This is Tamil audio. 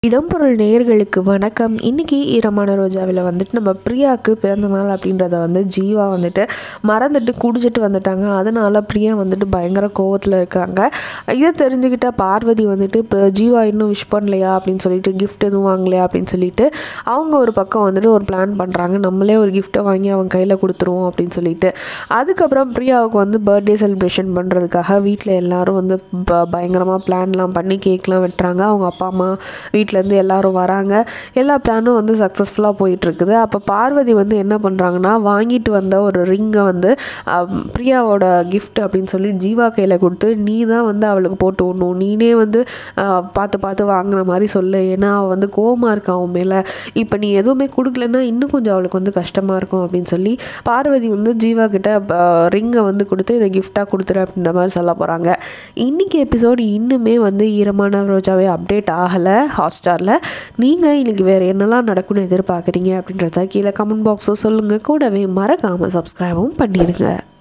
இடம்பொருள் நேயர்களுக்கு வணக்கம் இன்றைக்கி ஈரமான ரோஜாவில் வந்துட்டு நம்ம பிரியாவுக்கு பிறந்த நாள் அப்படின்றத வந்து ஜீவா வந்துட்டு மறந்துட்டு குடிச்சிட்டு வந்துட்டாங்க அதனால் பிரியா வந்துட்டு பயங்கர கோவத்தில் இருக்காங்க இதை தெரிஞ்சுக்கிட்ட பார்வதி வந்துட்டு இப்போ ஜீவா இன்னும் விஷ் பண்ணலையா அப்படின்னு சொல்லிட்டு கிஃப்ட் எதுவும் வாங்கலையா அப்படின்னு சொல்லிட்டு அவங்க ஒரு பக்கம் வந்துட்டு ஒரு பிளான் பண்ணுறாங்க நம்மளே ஒரு கிஃப்ட்டை வாங்கி அவங்க கையில் கொடுத்துருவோம் அப்படின்னு சொல்லிட்டு அதுக்கப்புறம் பிரியாவுக்கு வந்து பர்த்டே செலிப்ரேஷன் பண்ணுறதுக்காக வீட்டில் எல்லாரும் வந்து ப பயங்கரமாக பிளான்லாம் பண்ணி கேக்லாம் வெட்டுறாங்க அவங்க அப்பா அம்மா வீட்டிலேருந்து எல்லாரும் வராங்க எல்லா பிளானும் வந்து சக்ஸஸ்ஃபுல்லாக போயிட்டுருக்குது அப்போ பார்வதி வந்து என்ன பண்ணுறாங்கன்னா வாங்கிட்டு வந்த ஒரு ரிங்கை வந்து அஹ், பிரியாவோட gift அப்படின்னு சொல்லி ஜீவா கையில் கொடுத்து நீ தான் வந்து அவளுக்கு போட்டு விடணும் நீனே வந்து அஹ், பார்த்து பார்த்து வாங்குற மாதிரி சொல்லு ஏன்னா அவள் வந்து கோவமாக இருக்கா அவன் மேலே இப்போ நீ எதுவுமே கொடுக்கலன்னா இன்னும் கொஞ்சம் அவளுக்கு வந்து கஷ்டமாக இருக்கும் அப்படின்னு சொல்லி பார்வதி வந்து ஜீவா கிட்ட ரிங்கை வந்து கொடுத்து இதை கிஃப்டாக கொடுத்துரு அப்படின்ற மாதிரி சொல்ல போகிறாங்க இன்றைக்கி எபிசோடு இன்னுமே வந்து ஈரமான ரோஜாவே அப்டேட் ஆகலை ஹாட்ஸ்டாரில் நீங்கள் இன்றைக்கி வேறு என்னெல்லாம் நடக்கும்னு எதிர்பார்க்குறீங்க அப்படின்றத கீழே கமெண்ட் பாக்ஸில் சொல்லுங்கள் கூடவே மறக்காமல் சப்ஸ்கிரைபும் பண்ணிடுங்க